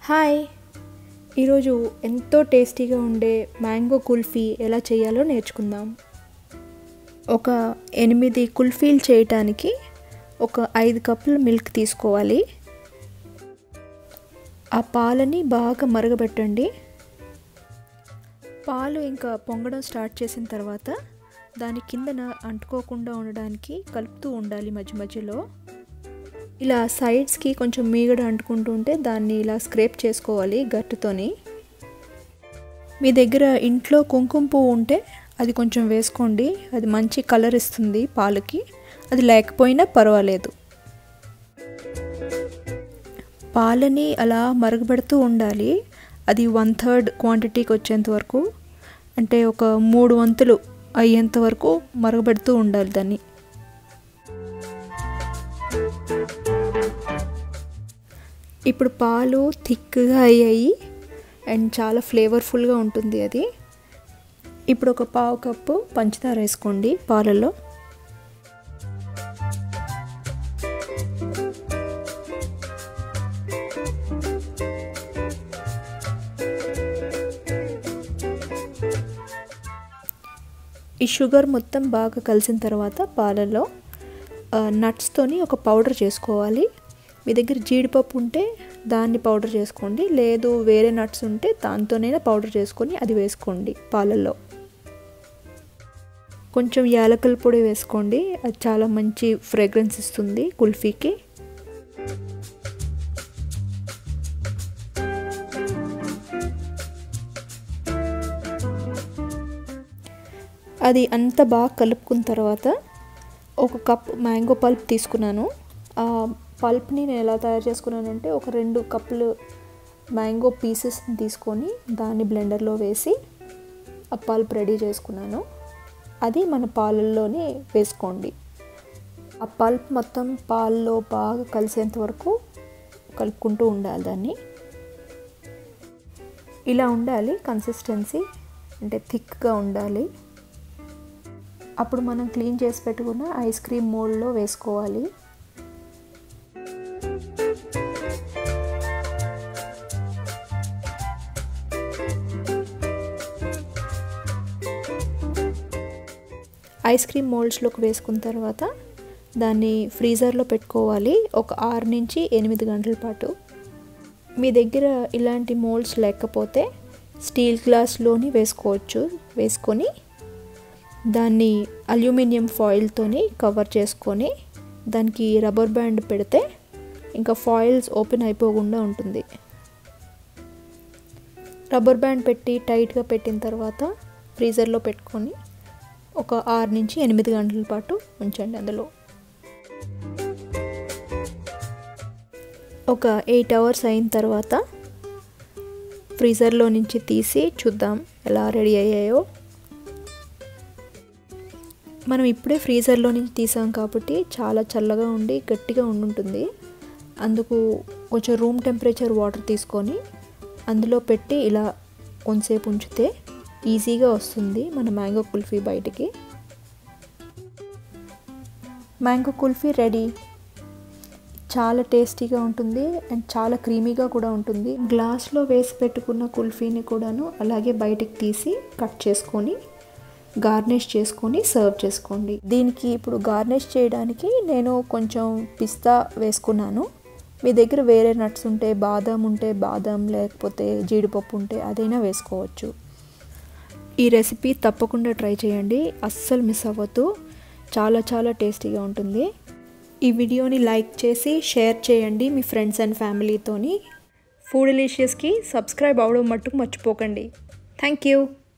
hi ఈరోజు ఎంతో టేస్టీగా ఉండే మ్యాంగో కుల్ఫీ ఎలా చేయాలో నేర్చుకుందాం ఒక ఎనిమిది కుల్ఫీలు చేయటానికి ఒక ఐదు కప్పుల మిల్క్ తీసుకోవాలి ఆ పాలని బాగా మరగబెట్టండి పాలు ఇంకా పొంగడం స్టార్ట్ చేసిన తర్వాత దాని కిందన అంటుకోకుండా ఉండడానికి కలుపుతూ ఉండాలి మధ్య మధ్యలో ఇలా సైడ్స్కి కొంచెం మీగడ అంటుకుంటూ ఉంటే దాన్ని ఇలా స్క్రేప్ చేసుకోవాలి గట్టుతోని మీ దగ్గర ఇంట్లో కుంకుమ పువ్వు ఉంటే అది కొంచెం వేసుకోండి అది మంచి కలర్ ఇస్తుంది పాలకి అది లేకపోయినా పర్వాలేదు పాలని అలా మరగబెడుతూ ఉండాలి అది వన్ థర్డ్ క్వాంటిటీకి వచ్చేంత వరకు అంటే ఒక మూడు వంతులు అయ్యేంత వరకు మరగబెడుతూ ఉండాలి దాన్ని ఇప్పుడు పాలు థిక్గా అయ్యాయి అండ్ చాలా ఫ్లేవర్ఫుల్గా ఉంటుంది అది ఇప్పుడు ఒక పావు కప్పు పంచదార వేసుకోండి పాలల్లో ఈ షుగర్ మొత్తం బాగా కలిసిన తర్వాత పాలలో నట్స్తోని ఒక పౌడర్ చేసుకోవాలి మీ దగ్గర జీడిపప్పు ఉంటే దాన్ని పౌడర్ చేసుకోండి లేదు వేరే నట్స్ ఉంటే దాంతోనైనా పౌడర్ చేసుకొని అది వేసుకోండి పాలల్లో కొంచెం యాలకల పొడి వేసుకోండి అది చాలా మంచి ఫ్రేగ్రెన్స్ ఇస్తుంది కుల్ఫీకి అది అంత బాగా కలుపుకున్న తర్వాత ఒక కప్ మ్యాంగో పల్ప్ తీసుకున్నాను ఆ పల్ప్ని నేను ఎలా తయారు చేసుకున్నానంటే ఒక రెండు కప్పులు మ్యాంగో పీసెస్ని తీసుకొని దాన్ని బ్లెండర్లో వేసి ఆ పల్ప్ రెడీ చేసుకున్నాను అది మన పాలల్లోనే వేసుకోండి ఆ పల్ప్ మొత్తం పాల్లో బాగా కలిసేంత వరకు కలుపుకుంటూ ఉండాలి దాన్ని ఇలా ఉండాలి కన్సిస్టెన్సీ అంటే థిక్గా ఉండాలి అప్పుడు మనం క్లీన్ చేసి పెట్టుకున్న ఐస్ క్రీమ్ మోల్డ్లో వేసుకోవాలి ఐస్ క్రీమ్ మోల్డ్స్లోకి వేసుకున్న తర్వాత దాన్ని ఫ్రీజర్లో పెట్టుకోవాలి ఒక ఆరు నుంచి ఎనిమిది గంటల పాటు మీ దగ్గర ఇలాంటి మోల్డ్స్ లేకపోతే స్టీల్ గ్లాస్లోని వేసుకోవచ్చు వేసుకొని దాన్ని అల్యూమినియం ఫాయిల్తోని కవర్ చేసుకొని దానికి రబ్బర్ బ్యాండ్ పెడితే ఇంకా ఫాయిల్స్ ఓపెన్ అయిపోకుండా ఉంటుంది రబ్బర్ బ్యాండ్ పెట్టి టైట్గా పెట్టిన తర్వాత ఫ్రీజర్లో పెట్టుకొని ఒక ఆరు నుంచి ఎనిమిది గంటల పాటు ఉంచండి అందులో ఒక ఎయిట్ అవర్స్ అయిన తర్వాత ఫ్రీజర్లో నుంచి తీసి చూద్దాం ఎలా రెడీ అయ్యాయో మనం ఇప్పుడే ఫ్రీజర్లో నుంచి తీసాం కాబట్టి చాలా చల్లగా ఉండి గట్టిగా ఉండుంటుంది అందుకు కొంచెం రూమ్ టెంపరేచర్ వాటర్ తీసుకొని అందులో పెట్టి ఇలా కొంతసేపు ఉంచితే ఈజీగా వస్తుంది మన మ్యాంగో కుల్ఫీ బయటికి మ్యాంగో కుల్ఫీ రెడీ చాలా టేస్టీగా ఉంటుంది అండ్ చాలా క్రీమీగా కూడా ఉంటుంది గ్లాస్లో వేసి పెట్టుకున్న కుల్ఫీని కూడాను అలాగే బయటికి తీసి కట్ చేసుకొని గార్నిష్ చేసుకొని సర్వ్ చేసుకోండి దీనికి ఇప్పుడు గార్నిష్ చేయడానికి నేను కొంచెం పిస్తా వేసుకున్నాను మీ దగ్గర వేరే నట్స్ ఉంటే బాదం ఉంటే బాదం లేకపోతే జీడిపప్పు ఉంటే అదైనా వేసుకోవచ్చు ఈ రెసిపీ తప్పకుండా ట్రై చేయండి అస్సలు మిస్ అవ్వద్దు చాలా చాలా టేస్టీగా ఉంటుంది ఈ వీడియోని లైక్ చేసి షేర్ చేయండి మీ ఫ్రెండ్స్ అండ్ ఫ్యామిలీతోని ఫుడ్ డెలిషియస్కి సబ్స్క్రైబ్ అవడం మట్టుకు మర్చిపోకండి థ్యాంక్ యూ